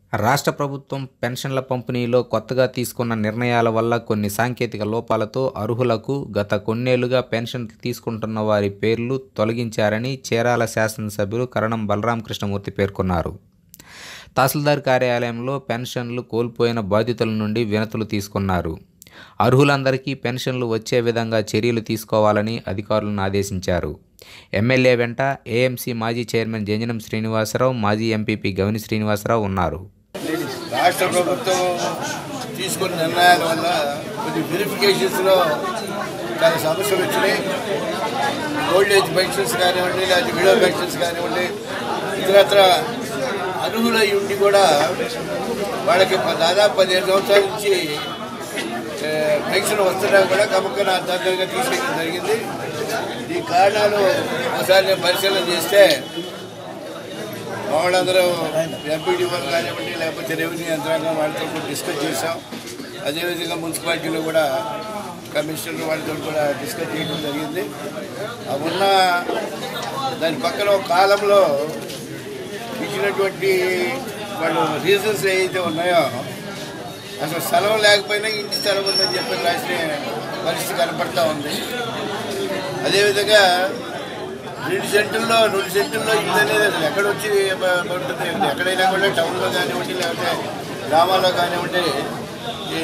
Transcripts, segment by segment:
రాష్ట్ర ప్రభుత్వం పెన్షన్ల పంపిణీలో కొత్తగా తీసుకున్న నిర్ణయాల వల్ల కొన్ని సాంకేతిక లోపాలతో అర్హులకు గత కొన్నేళ్లుగా పెన్షన్ తీసుకుంటున్న వారి పేర్లు తొలగించారని చీరాల శాసనసభ్యులు కరణం బలరామకృష్ణమూర్తి పేర్కొన్నారు తహసీల్దార్ కార్యాలయంలో పెన్షన్లు కోల్పోయిన బాధితుల నుండి వినతులు తీసుకున్నారు అర్హులందరికీ పెన్షన్లు వచ్చే విధంగా చర్యలు తీసుకోవాలని అధికారులను ఆదేశించారు ఎమ్మెల్యే వెంట ఏఎంసీ మాజీ చైర్మన్ జంజనం శ్రీనివాసరావు మాజీ ఎంపీపీ గవిని శ్రీనివాసరావు ఉన్నారు రాష్ట్ర ప్రభుత్వం తీసుకున్న నిర్ణయాల వల్ల కొన్ని వెరిఫికేషన్స్లో చాలా సమస్యలు వచ్చినాయి ఓల్డ్ ఏజ్ పెన్షన్స్ కానివ్వండి లేకపోతే విడో పెన్షన్స్ కానివ్వండి ఇతరత్ర అర్హులై ఉండి కూడా వాళ్ళకి ప- దాదాపు పదిహేను సంవత్సరాల నుంచి ఏ, పెన్షన్ వస్తున్నా కూడా కమ్మకన అర్థంగా తీసుకెళ్ళడం జరిగింది ఈ కారణాలు ఒకసారి నేను పరిశీలన చేస్తే వాళ్ళందరూ ఎంపీడీ వాళ్ళు కానివ్వండి లేకపోతే రెవెన్యూ యంత్రాంగం వాళ్ళతో కూడా డిస్కస్ చేసాం అదేవిధంగా మున్సిపాలిటీలో కూడా కమిషనర్ వాళ్ళతో కూడా డిస్కస్ చేయడం జరిగింది ఆ ఉన్న దాని పక్కన ఒక కాలంలో ఇచ్చినటువంటి వాళ్ళు రీజన్స్ ఏవైతే ఉన్నాయో అసలు స్థలం లేకపోయినా ఇంటి స్థలం ఉందని చెప్పి రాసిన పరిస్థితి కనపడతా ఉంది అదేవిధంగా రెండు సెంటుల్లో రెండు సెంటుల్లో ఇల్లు అనేది అసలు ఎక్కడ వచ్చి ప- పడుతుంది ఎక్కడైనా కూడా టౌన్లో కానివ్వండి లేకపోతే గ్రామాల్లో కానివ్వండి ఈ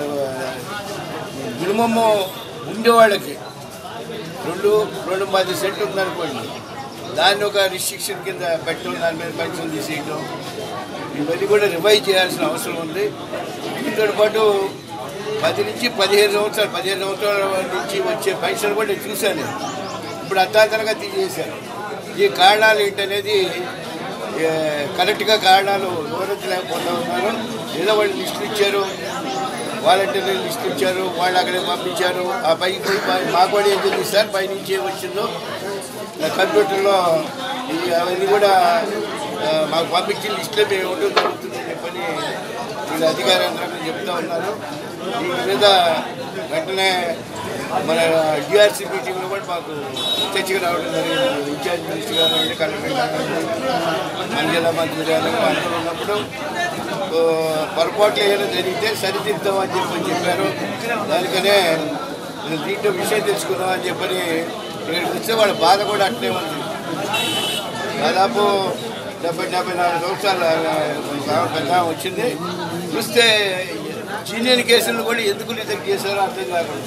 మినిమమ్ ఉండేవాళ్ళకి రెండు రెండు పది సెంట్లు ఉందనుకోండి దాన్ని ఒక రిస్ట్రిక్షన్ కింద పెట్టడం దాని మీద పెన్షన్ తీసేయడం ఇవన్నీ కూడా రివైజ్ చేయాల్సిన అవసరం ఉంది దీంతో పాటు పది నుంచి పదిహేను సంవత్సరాలు పదిహేను సంవత్సరాల నుంచి వచ్చే పెన్షన్ కూడా నేను చూశాను నేను. ఇప్పుడు అత్తాంతరంగా తీసేశారు ఈ కారణాలు ఏంటనేది ఏ, కరెక్ట్గా కారణాలు వివరించలేకపోతా ఉన్నారు ఏదో వాళ్ళు లిస్టులు ఇచ్చారు వాలంటీర్లు లిస్ట్ ఇచ్చారు వాళ్ళు అక్కడికి పంపించారు ఆ పైకి పోయి పై- మాకు కూడా ఏం తెలియదు సార్ పై నుంచి ఏం వచ్చిందో ఆ కంప్యూటర్లో ఈ అవన్నీ కూడా ఆ, మాకు పంపించి లిస్టులో మేము ఇవ్వడం జరుగుతుందని చెప్పని వీళ్ళు అధికార యంత్రాంగం చెప్తా ఉన్నారు దీని మీద వెంటనే మన డిఆర్సీ మీటింగ్లో కూడా మాకు చర్చగా రావడం జరిగింది ఇన్ఛార్జ్ మినిస్టర్ గారు అంటే కలెక్టర్ గారు మండల మంత్రి గారు అందరూ ఉన్నప్పుడు ఓ, పొరపాట్లు ఏమైనా జరిగితే సరిదిద్దామని చెప్పని చెప్పారు దానికనే నేను దీంట్లో విషయం తెలుసుకుందామని చెప్పని ఇక్కడికి వస్తే వాళ్ళ బాధ కూడా అట్లే ఉంది దాదాపు డెబ్బై డెబ్బై నాలుగు సంవత్సరాల ఆ, పెద్ద ఆమె వచ్చింది చూస్తే సీనియర్ కేసులను కూడా ఎందుకు రిజెక్ట్ చేశారో అర్థం కాకుండా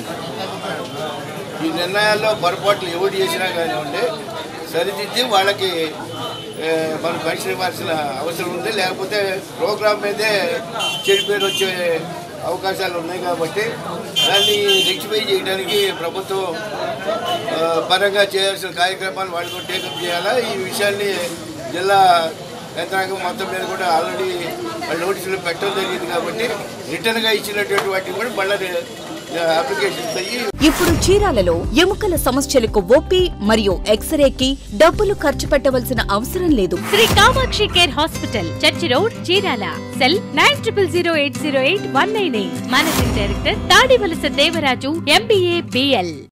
ఈ నిర్ణయాల్లో పొరపాట్లు ఎవరు చేసినా కానివ్వండి సరిదిద్ది వాళ్ళకి ఏ, మనం పెన్షన్ ఇవ్వాల్సిన అవసరం ఉంది లేకపోతే ప్రోగ్రామ్ మీదే చెడిపోయి వచ్చే అవకాశాలు ఉన్నాయి కాబట్టి దాన్ని రెక్టిఫై చేయడానికి ప్రభుత్వం ఆ, పరంగా చేయాల్సిన కార్యక్రమాలు వాళ్ళు కూడా టేకప్ చేయాలా ఈ విషయాన్ని జిల్లా యంత్రాంగం మొత్తం మీద కూడా ఆల్రెడీ వాళ్ళు నోటీసులు పెట్టడం జరిగింది కాబట్టి రిటర్న్గా ఇచ్చినటువంటి వాటిని కూడా మళ్ళీ అప్లికేషన్స్ అయ్యి ఇప్పుడు చీరాలలో ఎముకల సమస్యలకు ఓపీ మరియు ఎక్స్రేకి డబ్బులు ఖర్చు పెట్టవలసిన అవసరం లేదు Shri Kamakshi care hospital church road Chirala cell nine triple zero eight zero eight one nine eight managing director Tadivalasa Devaraju MBA BL